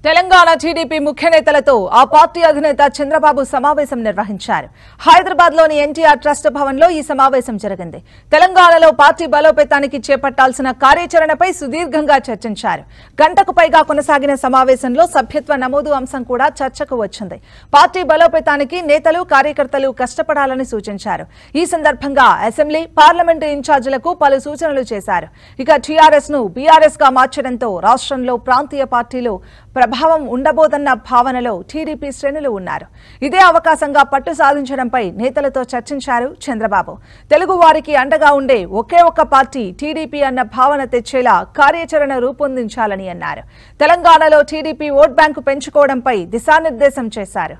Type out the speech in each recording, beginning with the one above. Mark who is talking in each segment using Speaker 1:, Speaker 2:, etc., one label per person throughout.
Speaker 1: Telangana TDP ముఖ్య నేతలతో ఆ పార్టీ అధినేత చంద్రబాబు సమావేశం నిర్వహించారు హైదరాబాద్ లోని ఎన్టీఆర్ ట్రస్ట్ భవన్ లో ఈ సమావేశం జరిగింది తెలంగాణలో పార్టీ బలోపేతానికి చేపట్టాల్సిన కార్యాచరణపై సుదీర్ఘంగా చర్చించారు గంటకు పైగా కొనసాగిన సమావేశంలో సభ్యత్వ నమోదు అంశం కూడా చర్చకు వచ్చింది పార్టీ బలోపేతానికి నేతలు కార్యకర్తలు కష్టపడాలని సూచించారు ఈ సందర్భంగా అసెంబ్లీ పార్లమెంటు ఇన్ఛార్జీలకు పలు సూచనలు చేశారు ఇక టీఆర్ఎస్ ను బీఆర్ఎస్ గా మార్చడంతో రాష్ట్రంలో ప్రాంతీయ పార్టీలు ప్రభావం ఉండబోదన్న భావనలో టీడీపీ శ్రేణులు ఉన్నారు ఇదే అవకాశంగా పట్టు సాధించడంపై నేతలతో చర్చించారు చంద్రబాబు తెలుగు వారికి అండగా ఉండే ఒకే ఒక్క పార్టీ టీడీపీ అన్న భావన తెచ్చేలా కార్యాచరణ రూపొందించాలని అన్నారు తెలంగాణలో టీడీపీ ఓట్ బ్యాంకు పెంచుకోవడంపై దిశానిర్దేశం చేశారు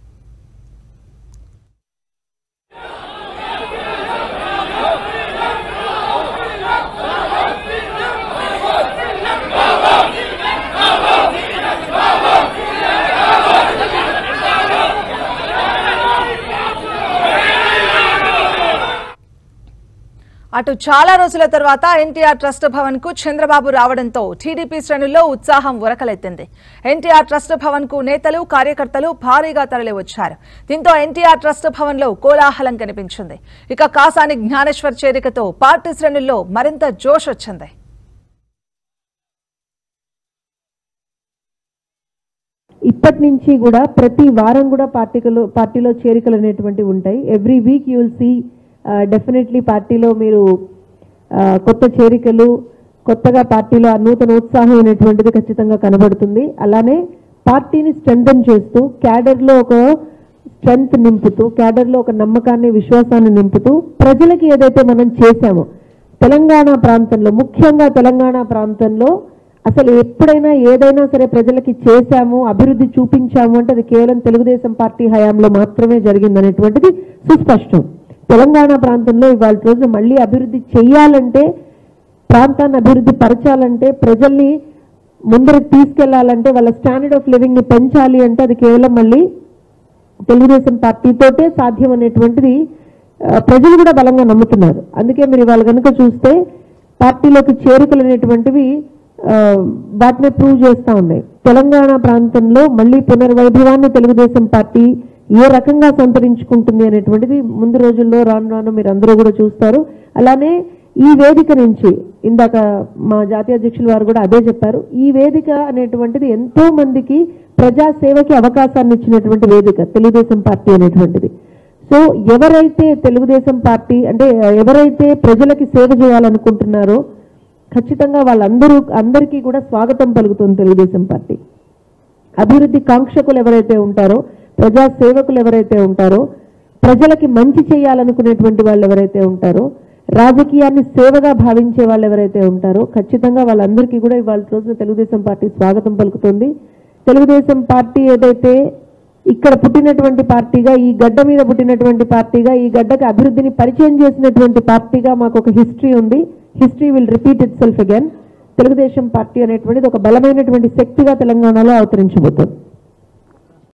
Speaker 1: అటు చాలా రోజుల తర్వాత ఎన్టీఆర్ ట్రస్ట్ భవన్ కు చంద్రబాబు రావడంతో టీడీపీ శ్రేణుల్లో ఉత్సాహం ఉరకలెత్తింది ఎన్టీఆర్ ట్రస్ట్ భవన్ కు నేతలు కార్యకర్తలు భారీగా తరలివచ్చారు దీంతో ఎన్టీఆర్ ట్రస్ట్ భవన్ లో కోలాహలం కనిపించింది ఇక కాసాని జ్ఞానేశ్వర్ చేరికతో పార్టీ శ్రేణుల్లో మరింత జోష్ వచ్చింది
Speaker 2: ఇప్పటి నుంచి కూడా ప్రతి వారం కూడా పార్టీలో పార్టీలో చేరికలు అనేటువంటివి ఉంటాయి every week you will see definitely పార్టీలో మీరు ఆ, కొత్త చేరికలు కొత్తగా పార్టీలో ఆ నూతన ఉత్సాహం అనేటువంటిది ఖచ్చితంగా కనబడుతుంది అలానే పార్టీని స్ట్రెంథన్ చేస్తూ క్యాడర్లో ఒక స్ట్రెంగ్త్ నింపుతూ క్యాడర్లో ఒక నమ్మకాన్ని విశ్వాసాన్ని నింపుతూ ప్రజలకి ఏదైతే మనం చేశామో తెలంగాణ ప్రాంతంలో ముఖ్యంగా తెలంగాణ ప్రాంతంలో అసలు ఎప్పుడైనా ఏదైనా సరే ప్రజలకి చేశాము అభివృద్ధి చూపించాము అంటే అది కేవలం తెలుగుదేశం పార్టీ హయాంలో మాత్రమే జరిగిందనేటువంటిది సుస్పష్టం తెలంగాణ ప్రాంతంలో ఇవాళ రోజు మళ్ళీ అభివృద్ధి చెయ్యాలంటే ప్రాంతాన్ని అభివృద్ధి పరచాలంటే ప్రజల్ని ముందరకు తీసుకెళ్లాలంటే వాళ్ళ స్టాండర్డ్ ఆఫ్ లివింగ్ ని పెంచాలి అంటే అది కేవలం మళ్ళీ తెలుగుదేశం పార్టీతోటే సాధ్యం అనేటువంటిది ఆ, ప్రజలు కూడా బలంగా నమ్ముతున్నారు అందుకే మీరు ఇవాళ కనుక చూస్తే పార్టీలోకి చేరికలు అనేటువంటివి ఆ, వాటిని ప్రూవ్ చేస్తా ఉన్నాయి తెలంగాణ ప్రాంతంలో మళ్ళీ పునర్వైభవాన్ని తెలుగుదేశం పార్టీ ఏ రకంగా సంతరించుకుంటుంది అనేటువంటిది ముందు రోజుల్లో రాను రాను మీరు అందరూ కూడా చూస్తారు అలానే ఈ వేదిక నుంచి ఇందాక మా జాతీయ అధ్యక్షులు వారు కూడా అదే చెప్పారు ఈ వేదిక అనేటువంటిది ఎంతో మందికి ప్రజా సేవకి అవకాశాన్ని ఇచ్చినటువంటి వేదిక తెలుగుదేశం పార్టీ అనేటువంటిది సో ఎవరైతే తెలుగుదేశం పార్టీ అంటే ఎవరైతే ప్రజలకి సేవ చేయాలనుకుంటున్నారో ఖచ్చితంగా వాళ్ళందరూ అందరికీ కూడా స్వాగతం పలుకుతుంది తెలుగుదేశం పార్టీ అభివృద్ధి కాంక్షకులు ఎవరైతే ఉంటారో ప్రజా సేవకులు ఎవరైతే ఉంటారో ప్రజలకి మంచి చేయాలనుకునేటువంటి వాళ్ళు ఎవరైతే ఉంటారో రాజకీయాన్ని సేవగా భావించే వాళ్ళు ఎవరైతే ఉంటారో ఖచ్చితంగా వాళ్ళందరికీ కూడా ఇవాళ రోజున తెలుగుదేశం పార్టీ స్వాగతం పలుకుతుంది తెలుగుదేశం పార్టీ ఏదైతే ఇక్కడ పుట్టినటువంటి పార్టీగా ఈ గడ్డ మీద పుట్టినటువంటి పార్టీగా ఈ గడ్డకి అభివృద్ధిని పరిచయం చేసినటువంటి పార్టీగా మాకు ఒక హిస్టరీ ఉంది history will repeat itself again Telugu Desam party అనేటువంటిది ఒక బలమైనటువంటి శక్తిగా తెలంగాణలో అవతరించబోతోంది